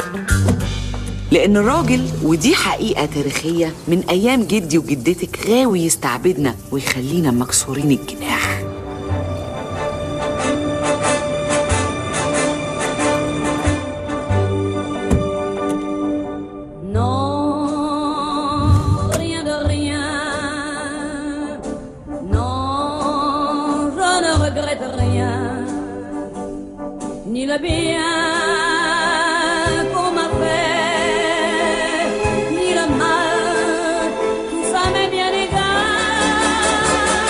لأن الراجل ودي حقيقة تاريخية من أيام جدي وجدتك غاوي يستعبدنا ويخلينا مكسورين الجناح Non, rien de rien. Non, je ne regrette rien. Ni le bien qu'on m'a fait, ni le mal, tout ça m'est bien égal.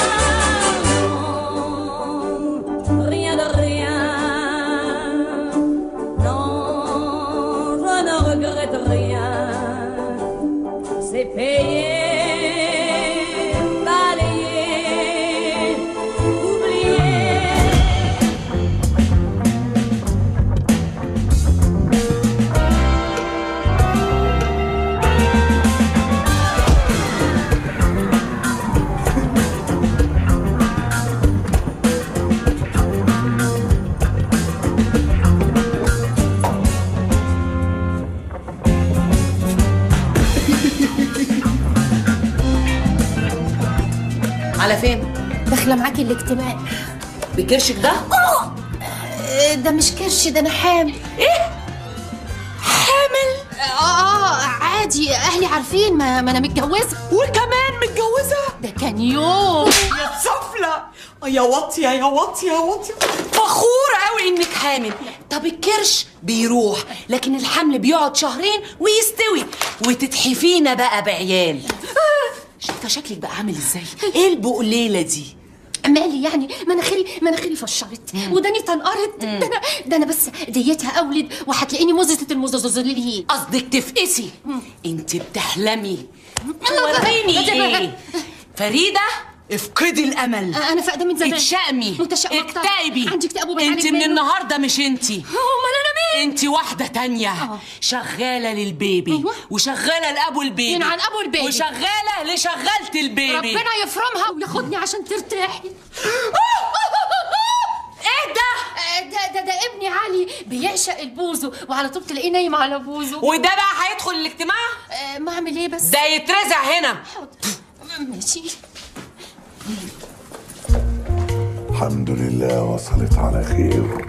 Non, rien de rien. Non, je ne regrette rien. C'est payé, balayé, oublié. على فين؟ داخله معاكي الاجتماع بكرشك ده؟ آه، ده مش كرش ده انا حامل إيه؟ حامل؟ اه اه عادي اهلي عارفين ما, ما انا متجوزه وكمان متجوزة؟ ده كان يوم يا سفلة يا واطية يا واطية يا واطية فخورة قوي انك حامل طب الكرش بيروح لكن الحمل بيقعد شهرين ويستوي وتتحفينا بقى بعيال شايفة شكلك بقى عامل ازاي ايه البقليلة دي مالي يعني مناخيري مناخيري فشرت وداني تنقرت ده انا ده انا بس ديتها اولد وهتلاقيني مززه المززلين قصدك تفقسي انت بتحلمي وريني فريدة افقدي الامل انا فاقده من زمان اتشقمي متشائمة أكتر. اكتئبي عندي اكتئاب وبتعالج انت من منه. النهارده مش انت امال انا مين انت واحدة تانية اه. شغالة للبيبي ايوه. وشغالة لأبو البيبي ينعن أبو البيبي. وشغالة لشغالة البيبي ربنا يفرمها وياخدني عشان ترتاحي ايه ده؟ آه، ده ده ده ابني علي بيعشق البوزو وعلى طول تلاقيه نايم على بوزو وده بقى هيدخل الاجتماع؟ آه، ما اعمل ايه بس ده يترزع هنا حاضر. ماشي الحمد لله وصلت على خير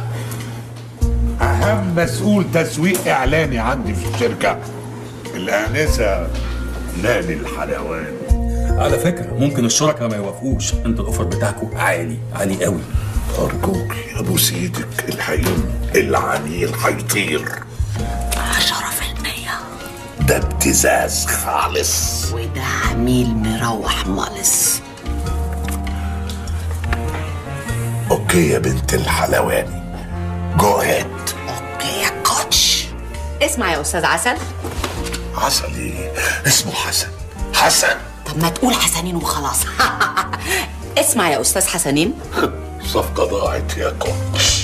اهم مسؤول تسويق اعلاني عندي في الشركه الانسه ناني الحلواني على فكرة ممكن الشركاء ما يوافقوش انت الاوفر بتاعكم عالي عالي قوي أرجوك أبوس إيدك الحين العميل هيطير عشرة في المية ده ابتزاز خالص وده عميل مروح مالس أوكي يا بنت الحلواني جو هيد اوكي يا كوتش اسمع يا استاذ عسل عسل إيه اسمه حسن حسن طب ما تقول حسنين وخلاص اسمع يا استاذ حسنين صفقة ضاعت يا كوتش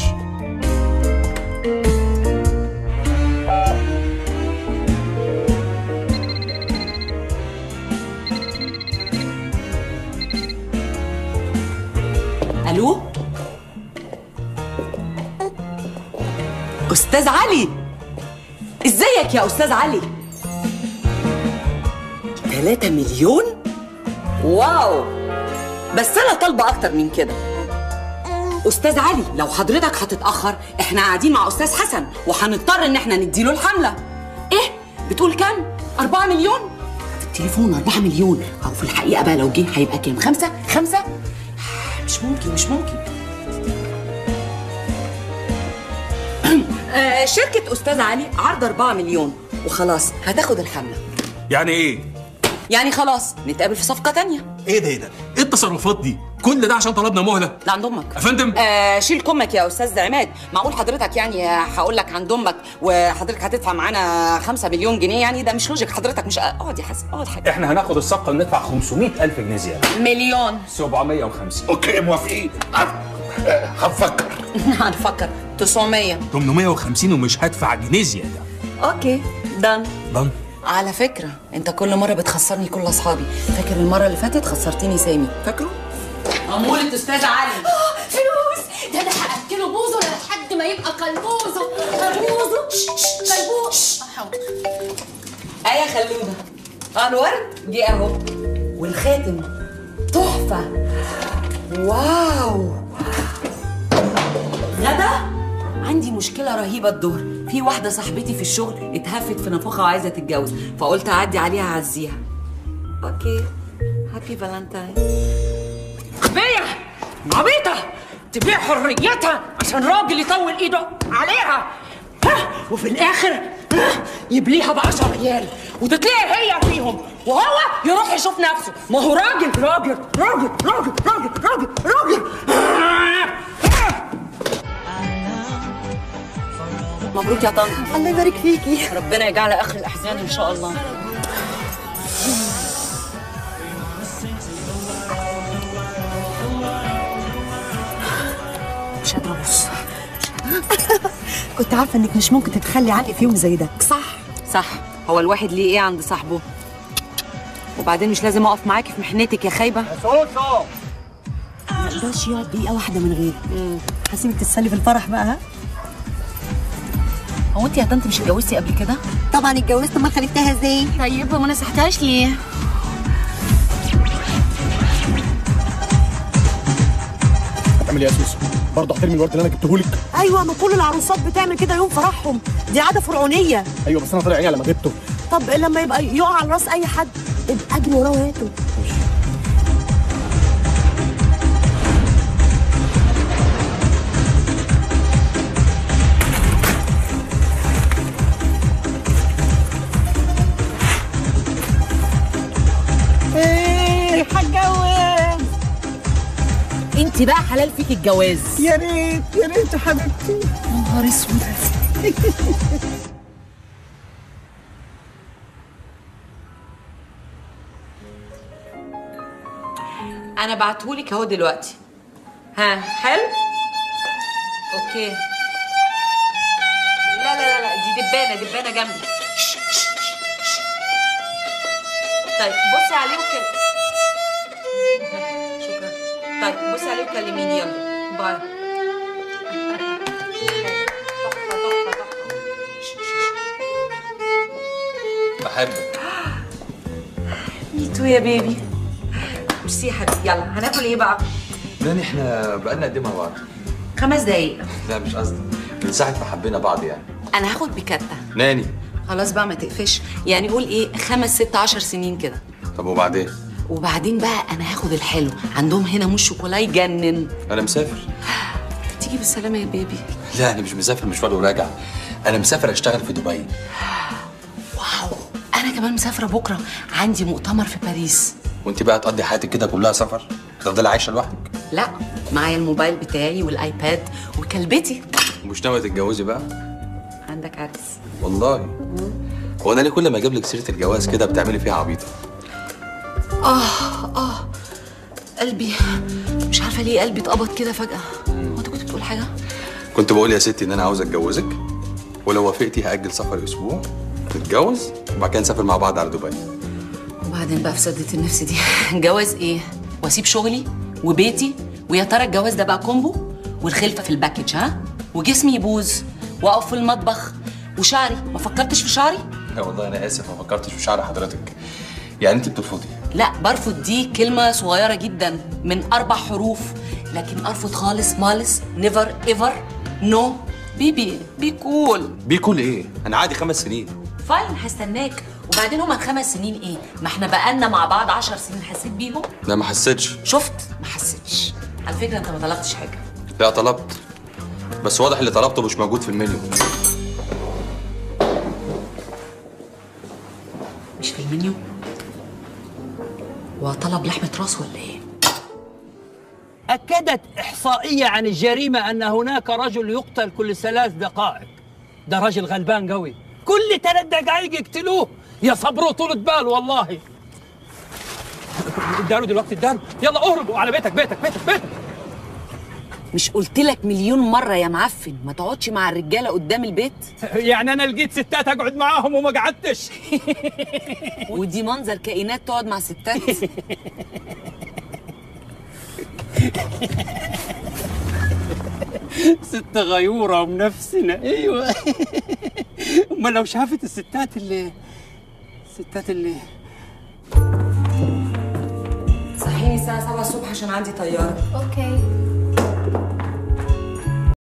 الو استاذ علي ازيك يا استاذ علي 3 مليون واو بس انا طالبه اكتر من كده استاذ علي لو حضرتك هتتاخر احنا قاعدين مع استاذ حسن وهنضطر ان احنا نديله الحمله ايه بتقول كام 4 مليون في التليفون 4 مليون او في الحقيقه بقى لو جه هيبقى كام خمسة خمسة مش ممكن مش ممكن آه، شركة أستاذ علي عرض 4 مليون وخلاص هتاخد الحملة يعني ايه؟ يعني خلاص نتقابل في صفقة تانية ايه ده ايه ده؟ ايه التصرفات دي؟ كل ده عشان طلبنا مهلة؟ لا عند أمك يا فندم آه شيل كمك يا أستاذ عماد معقول حضرتك يعني هقول لك عند أمك وحضرتك هتدفع معانا 5 مليون جنيه يعني ده مش لوجيك حضرتك مش اقعد يا حسن اقعد حاجة احنا هناخد الصفقة وندفع 500 ألف جنيه زيادة مليون 750 أوكي موافقين آه، هنفكر هنفكر 900 850 ومش هدفع جنيه زيادة اوكي دان ضن على فكرة انت كل مرة بتخسرني كل اصحابي فاكر المرة اللي فاتت خسرتني سامي فاكره؟ أمورة أستاذ علي فلوس ده انا هاكله بوزه لحد ما يبقى قلبوزه قلبوزه قلبوزه حاضر ايه يا خلوده اه الورد جه اهو والخاتم تحفه واو غدا عندي مشكلة رهيبة الظهر في واحدة صاحبتي في الشغل اتهفت في نفوخة وعايزة تتجوز فقلت أعدي عليها أعزيها أوكي هابي فالنتاين بيع عبيطة تبيع حريتها عشان راجل يطول ايده عليها ها وفي الاخر ها، يبليها بعشر ريال وتتلاقي هي فيهم وهو يروح يشوف نفسه ما هو راجل راجل راجل راجل راجل راجل راجل مبروك يا طنط الله يبارك فيكي ربنا يجعلها آخر الأحزان إن شاء الله مش قادرة أبص كنت عارفه انك مش ممكن تتخلي عني في يوم زي ده صح صح هو الواحد ليه ايه عند صاحبه وبعدين مش لازم اقف معاكي في محنتك يا خايبه ما يقدرش يقعد دقيقه واحده من غيري هسيبك تتسلي في الفرح بقى ها هو انت يا طنط مش اتجوزتي قبل كده طبعا اتجوزت ما خلفتها ازاي طيب وما نصحتهاش ليه هتعمل ايه يا سوسو؟ برضه هترمي الورد اللي انا جبته لك؟ ايوه ما كل العروسات بتعمل كده يوم فرحهم دي عاده فرعونيه ايوه بس انا طالع عيني لما جبته طب لما يبقى يقع على راس اي حد ابقى اجري وراه وهاته ايه هتجوز انت بقى حلال فيك الجواز يا ريت يا ريت يا حبيبتي يا نهار اسود انا بعتهولك اهو دلوقتي ها حلو اوكي لا لا لا لا دي دبانه دبانه جنبي طيب بصي عليه وكل شكرا طيب بصي عليه وكلميني يلا باي بحبك ميتو يا بيبي ميرسي يا حبيبي يلا هناكل ايه بقى؟ ناني احنا بقالنا قد ايه مع بعض؟ خمس دقايق لا مش قصدي من ساعة ما حبينا بعض يعني انا هاخد بكتة ناني خلاص بقى ما تقفش يعني قول ايه خمس ست عشر سنين كده طب وبعدين؟ وبعدين بقى انا هاخد الحلو عندهم هنا مش شوكولا يجنن أنا مسافر تيجي بالسلامة يا بيبي لا أنا مش مسافر مشوار وراجع أنا مسافر أشتغل في دبي واو انا كمان مسافرة بكرة عندي مؤتمر في باريس وأنت بقى تقضي حياتك كده كلها سفر؟ تفضلي عايشة لوحدك؟ لا معايا الموبايل بتاعي والايباد وكلبتي ومش ناوية تتجوزي بقى؟ عندك عرس والله هو أنا ليه كل ما أجيب لك سيرة الجواز كده بتعملي فيها عبيطة؟ اه اه قلبي مش عارفة ليه قلبي اتقبض كده فجأة هو انت كنت بتقول حاجة؟ كنت بقول يا ستي إن أنا عاوز أتجوزك ولو وافقتي هأجل سفر أسبوع نتجوز وبعد كده نسافر مع بعض على دبي وبعدين بقى في سدة النفس دي جواز ايه؟ واسيب شغلي وبيتي ويا ترى الجواز ده بقى كومبو والخلفة في الباكج ها؟ وجسمي يبوظ واقف في المطبخ وشعري ما فكرتش في شعري؟ لا والله أنا آسف ما فكرتش في شعر حضرتك يعني أنت بترفضي لا برفض دي كلمة صغيرة جدا من أربع حروف لكن أرفض خالص مالس نيفر ايفر نو بيبي بي كول بيكون إيه؟ أنا عادي خمس سنين فاين هستناك وبعدين هما الخمس سنين ايه؟ ما احنا بقالنا مع بعض عشر سنين حسيت بيهم؟ لا ما حسيتش شفت؟ ما حسيتش على فكرة انت ما طلبتش حاجة لا طلبت بس واضح اللي طلبته مش موجود في المنيو مش في المنيو وطلب لحمة راس ولا ايه؟ أكدت إحصائية عن الجريمة أن هناك رجل يقتل كل ثلاث دقائق ده راجل غلبان قوي كل ثلاث دقائق يقتلوه يا صبروا طولة بال والله اداله دلوقتي اداله يلا اهربوا على بيتك بيتك بيتك بيتك مش قلت لك مليون مرة يا معفن ما تقعدش مع الرجالة قدام البيت؟ يعني أنا لقيت ستات أقعد معاهم وما قعدتش ودي منظر كائنات تقعد مع ستات ست غيورة ومنفسنا أيوة امال لو شافت الستات اللي الستات اللي صحيني الساعة 7 الصبح عشان عندي طيارة اوكي